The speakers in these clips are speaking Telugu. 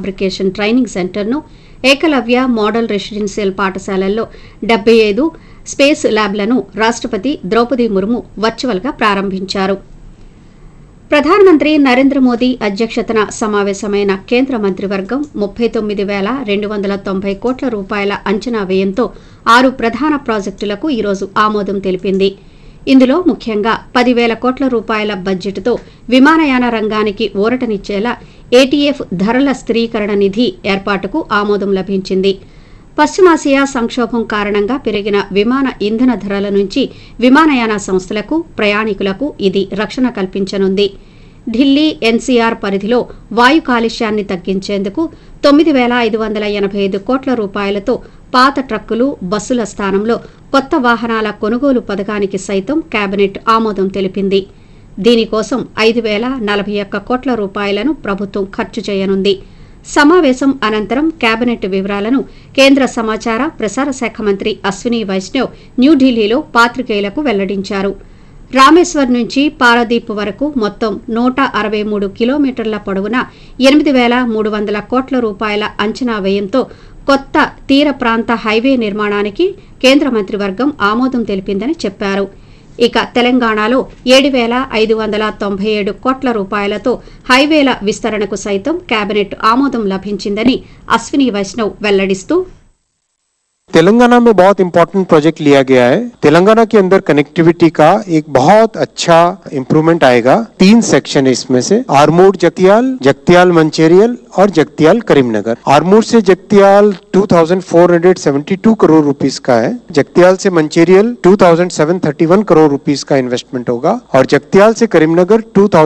ఫ్యాబ్రికేషన్ ట్రైనింగ్ సెంటర్ను ఏకలవ్య మోడల్ రెసిడెన్షియల్ పాఠశాలల్లో డెబ్బై ఐదు స్పేస్ ల్యాబ్లను రాష్ట్రపతి ద్రౌపది ముర్ము వర్చువల్గా ప్రారంభించారు ప్రధానమంత్రి నరేంద్ర మోదీ అధ్యక్షతన సమావేశమైన కేంద్ర మంత్రివర్గం ముప్పై తొమ్మిది వేల రెండు వందల తొంభై కోట్ల రూపాయల అంచనా వ్యయంతో ఆరు ప్రధాన ప్రాజెక్టులకు ఈరోజు ఆమోదం తెలిపింది ఇందులో ముఖ్యంగా పదివేల కోట్ల రూపాయల బడ్జెట్తో విమానయాన రంగానికి ఊరటనిచ్చేలా ఏటీఎఫ్ ధరల స్థిరీకరణ నిధి ఏర్పాటుకు ఆమోదం లభించింది పశ్చిమాసియా సంక్షోభం కారణంగా పెరిగిన విమాన ఇంధన ధరల నుంచి విమానయాన సంస్థలకు ప్రయాణికులకు ఇది రక్షణ కల్పించనుంది ఢిల్లీ ఎన్సీఆర్ పరిధిలో వాయు కాలుష్యాన్ని తగ్గించేందుకు తొమ్మిది వేల ఐదు వందల ఎనభై ఐదు కోట్ల రూపాయలతో పాత ట్రక్కులు బస్సుల స్థానంలో కొత్త వాహనాల కొనుగోలు పథకానికి సైతం కేబినెట్ ఆమోదం తెలిపింది దీనికోసం ఐదు వేల నలభై ఒక్క కోట్ల రూపాయలను ప్రభుత్వం ఖర్చు చేయనుంది సమావేశం అనంతరం కేబినెట్ వివరాలను కేంద్ర సమాచార ప్రసార శాఖ మంత్రి అశ్విని వైష్ణవ్ న్యూఢిల్లీలో పాత్రికేయులకు వెల్లడించారు రామేశ్వర్ నుంచి పారదీప్ వరకు మొత్తం నూట అరవై మూడు కిలోమీటర్ల పొడవున ఎనిమిది వేల మూడు వందల కోట్ల రూపాయల అంచనా వ్యయంతో కొత్త తీర ప్రాంత హైవే నిర్మాణానికి కేంద్ర మంత్రివర్గం ఆమోదం తెలిపిందని చెప్పారు ఇక తెలంగాణలో ఏడు వేల ఐదు వందల తొంభై ఏడు కోట్ల రూపాయలతో హైవేల విస్తరణకు సైతం కేబినెట్ ఆమోదం లభించిందని అశ్విని వైష్ణవ్ వెల్లడిస్తూ तेलंगाना में बहुत इंपॉर्टेंट प्रोजेक्ट लिया गया है तेलंगाना के अंदर कनेक्टिविटी का एक बहुत अच्छा इम्प्रूवमेंट आएगा तीन सेक्शन है इसमें से आरमूर जगतियाल जगतियाल मंचेरियल और जगतियाल करीमनगर आरमूर से जगतियाल 2472 करोड़ रुपीस का है जगतियाल से मंचेरियल 2731 करोड़ रुपीस का इन्वेस्टमेंट होगा और जगतियाल से करीमनगर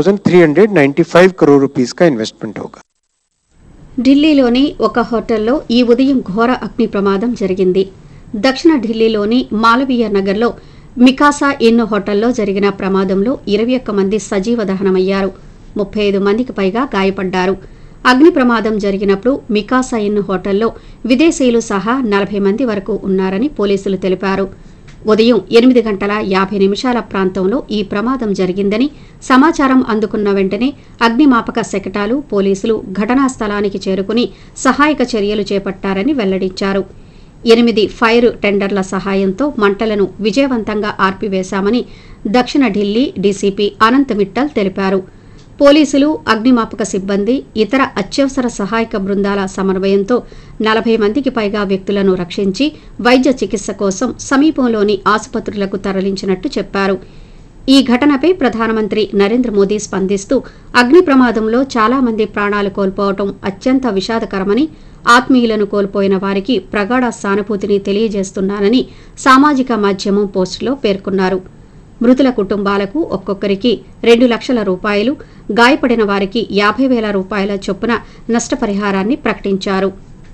2395 करोड़ रुपीस का इन्वेस्टमेंट होगा ఢిల్లీలోని ఒక హోటల్లో ఈ ఉదయం ఘోర అగ్ని ప్రమాదం జరిగింది దక్షిణ ఢిల్లీలోని మాలవీయ నగర్లో మికాసా ఇన్ హోటల్లో జరిగిన ప్రమాదంలో ఇరవై ఒక్క మంది సజీవ దహనమయ్యారు ముప్పై ఐదు మందికి పైగా గాయపడ్డారు అగ్ని ప్రమాదం జరిగినప్పుడు మికాసా ఇన్ హోటల్లో విదేశీయులు సహా నలభై మంది వరకు ఉన్నారని పోలీసులు తెలిపారు ఉదయం ఎనిమిది గంటల యాభై నిమిషాల ప్రాంతంలో ఈ ప్రమాదం జరిగిందని సమాచారం అందుకున్న వెంటనే అగ్నిమాపక శకటాలు పోలీసులు ఘటనా స్థలానికి చేరుకుని సహాయక చర్యలు చేపట్టారని వెల్లడించారు ఎనిమిది ఫైర్ టెండర్ల సహాయంతో మంటలను విజయవంతంగా ఆర్పివేశామని దక్షిణ ఢిల్లీ డీసీపీ అనంత్ మిట్టల్ తెలిపారు పోలీసులు అగ్నిమాపక సిబ్బంది ఇతర అత్యవసర సహాయక బృందాల సమన్వయంతో నలభై మందికి పైగా వ్యక్తులను రక్షించి వైద్య చికిత్స కోసం సమీపంలోని ఆసుపత్రులకు తరలించినట్టు చెప్పారు ఈ ఘటనపై ప్రధానమంత్రి నరేంద్ర మోదీ స్పందిస్తూ అగ్ని ప్రమాదంలో చాలా మంది ప్రాణాలు కోల్పోవటం అత్యంత విషాదకరమని ఆత్మీయులను కోల్పోయిన వారికి ప్రగాఢ సానుభూతిని తెలియజేస్తున్నానని సామాజిక మాధ్యమం పోస్టులో పేర్కొన్నారు మృతుల కుటుంబాలకు ఒక్కొక్కరికి రెండు లక్షల రూపాయలు గాయపడిన వారికి యాభై వేల రూపాయల చొప్పున నష్టపరిహారాన్ని ప్రకటించారు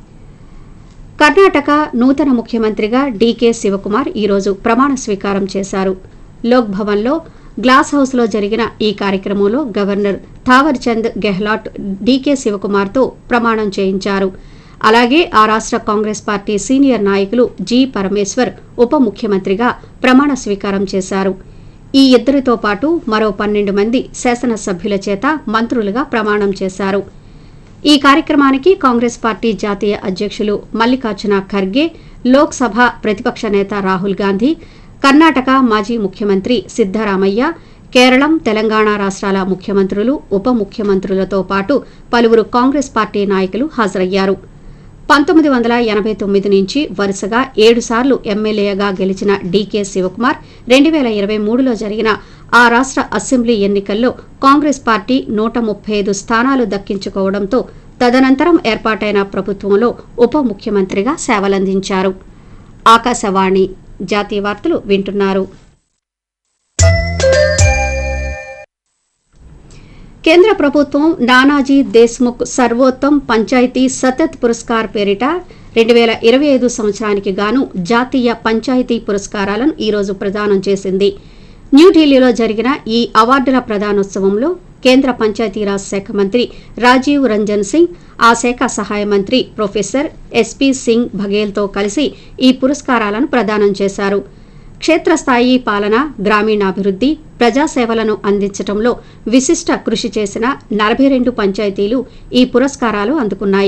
కర్ణాటక నూతన ముఖ్యమంత్రిగా డీకే శివకుమార్ ఈరోజు ప్రమాణ స్వీకారం చేశారు లోక్ భవన్లో గ్లాస్ హౌస్లో జరిగిన ఈ కార్యక్రమంలో గవర్నర్ థావర్ చంద్ గెహ్లాట్ డీకే శివకుమార్తో ప్రమాణం చేయించారు అలాగే ఆ రాష్ట్ర కాంగ్రెస్ పార్టీ సీనియర్ నాయకులు జి పరమేశ్వర్ ఉప ముఖ్యమంత్రిగా ప్రమాణ స్వీకారం చేశారు ఈ ఇద్దరితో పాటు మరో పన్నెండు మంది శాసనసభ్యుల చేత మంత్రులుగా ప్రమాణం చేశారు ఈ కార్యక్రమానికి కాంగ్రెస్ పార్టీ జాతీయ అధ్యక్షులు మల్లికార్జున ఖర్గే లోక్సభ ప్రతిపక్ష నేత రాహుల్ గాంధీ కర్ణాటక మాజీ ముఖ్యమంత్రి సిద్దరామయ్య కేరళం తెలంగాణ రాష్ట్రాల ముఖ్యమంత్రులు ఉప ముఖ్యమంత్రులతో పాటు పలువురు కాంగ్రెస్ పార్టీ నాయకులు హాజరయ్యారు పంతొమ్మిది వందల ఎనభై తొమ్మిది నుంచి వరుసగా ఏడుసార్లు ఎమ్మెల్యేగా గెలిచిన డీకే శివకుమార్ రెండు వేల ఇరవై మూడులో జరిగిన ఆ రాష్ట్ర అసెంబ్లీ ఎన్నికల్లో కాంగ్రెస్ పార్టీ నూట ముప్పై ఐదు స్థానాలు దక్కించుకోవడంతో తదనంతరం ఏర్పాటైన ప్రభుత్వంలో ఉప ముఖ్యమంత్రిగా సేవలందించారు ఆకాశవాణి జాతీయ వార్తలు వింటున్నారు కేంద్ర ప్రభుత్వం నానాజీ దేశ్ముఖ్ సర్వోత్తమ్ పంచాయతీ సతత్ పురస్కార్ పేరిట రెండు వేల ఇరవై ఐదు సంవత్సరానికి గాను జాతీయ పంచాయతీ పురస్కారాలను ఈరోజు ప్రదానం చేసింది న్యూఢిల్లీలో జరిగిన ఈ అవార్డుల ప్రదానోత్సవంలో కేంద్ర పంచాయతీరాజ్ శాఖ మంత్రి రాజీవ్ రంజన్ సింగ్ ఆ శాఖ సహాయ మంత్రి ప్రొఫెసర్ ఎస్పీ సింగ్ బఘేల్తో కలిసి ఈ పురస్కారాలను ప్రదానం చేశారు క్షేత్రస్థాయి పాలన గ్రామీణాభివృద్ధి ప్రజాసేవలను అందించడంలో విశిష్ట కృషి చేసిన నలభై రెండు పంచాయతీలు ఈ పురస్కారాలు అందుకున్నాయి